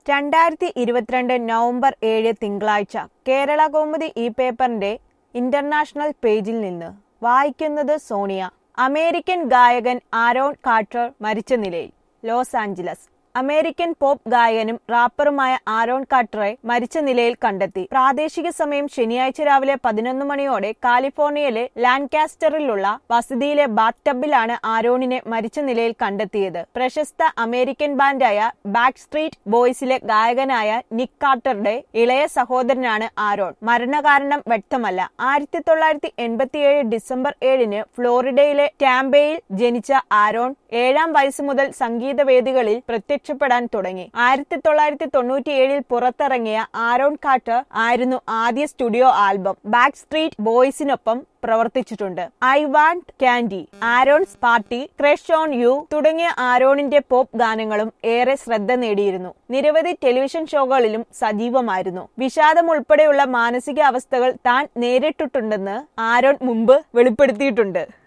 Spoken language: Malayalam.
രണ്ടായിരത്തി ഇരുപത്തിരണ്ട് നവംബർ ഏഴ് തിങ്കളാഴ്ച കേരള കൗമുദി ഈ പേപ്പറിന്റെ ഇന്റർനാഷണൽ പേജിൽ നിന്ന് വായിക്കുന്നത് സോണിയ അമേരിക്കൻ ഗായകൻ ആരോൺ കാർട്ടർ മരിച്ച നിലയിൽ ലോസ് ആഞ്ചലസ് അമേരിക്കൻ പോപ്പ് ഗായകനും റാപ്പറുമായ ആരോൺ കാർട്ടറെ മരിച്ച നിലയിൽ കണ്ടെത്തി പ്രാദേശിക സമയം ശനിയാഴ്ച രാവിലെ പതിനൊന്ന് മണിയോടെ കാലിഫോർണിയയിലെ ലാൻകാസ്റ്ററിലുള്ള വസതിയിലെ ബാത്ത് ടബിലാണ് ആരോണിനെ മരിച്ച നിലയിൽ കണ്ടെത്തിയത് പ്രശസ്ത അമേരിക്കൻ ബാൻഡായ ബാക്ക് സ്ട്രീറ്റ് ബോയ്സിലെ ഗായകനായ നിക് കാർട്ടറുടെ ഇളയ സഹോദരനാണ് ആരോൺ മരണകാരണം വ്യക്തമല്ല ആയിരത്തി തൊള്ളായിരത്തി എൺപത്തിയേഴ് ഡിസംബർ ഏഴിന് ഫ്ലോറിഡയിലെ ടാംബയിൽ ജനിച്ച ആരോൺ ഏഴാം വയസ്സ് മുതൽ സംഗീത വേദികളിൽ പ്രത്യക്ഷപ്പെടാൻ തുടങ്ങി ആയിരത്തി തൊള്ളായിരത്തി തൊണ്ണൂറ്റിയേഴിൽ പുറത്തിറങ്ങിയ ആരോൺ കാർട്ടർ ആയിരുന്നു ആദ്യ സ്റ്റുഡിയോ ആൽബം ബാക്ക് സ്ട്രീറ്റ് ബോയ്സിനൊപ്പം പ്രവർത്തിച്ചിട്ടുണ്ട് I want candy Aaron's party crush on you തുടങ്ങിയ ആരോണിന്റെ പോപ്പ് ഗാനങ്ങളും ഏറെ ശ്രദ്ധ നേടിയിരുന്നു നിരവധി ടെലിവിഷൻ ഷോകളിലും സജീവമായിരുന്നു വിഷാദം ഉൾപ്പെടെയുള്ള മാനസിക അവസ്ഥകൾ താൻ നേരിട്ടിട്ടുണ്ടെന്ന് ആരോൺ മുമ്പ് വെളിപ്പെടുത്തിയിട്ടുണ്ട്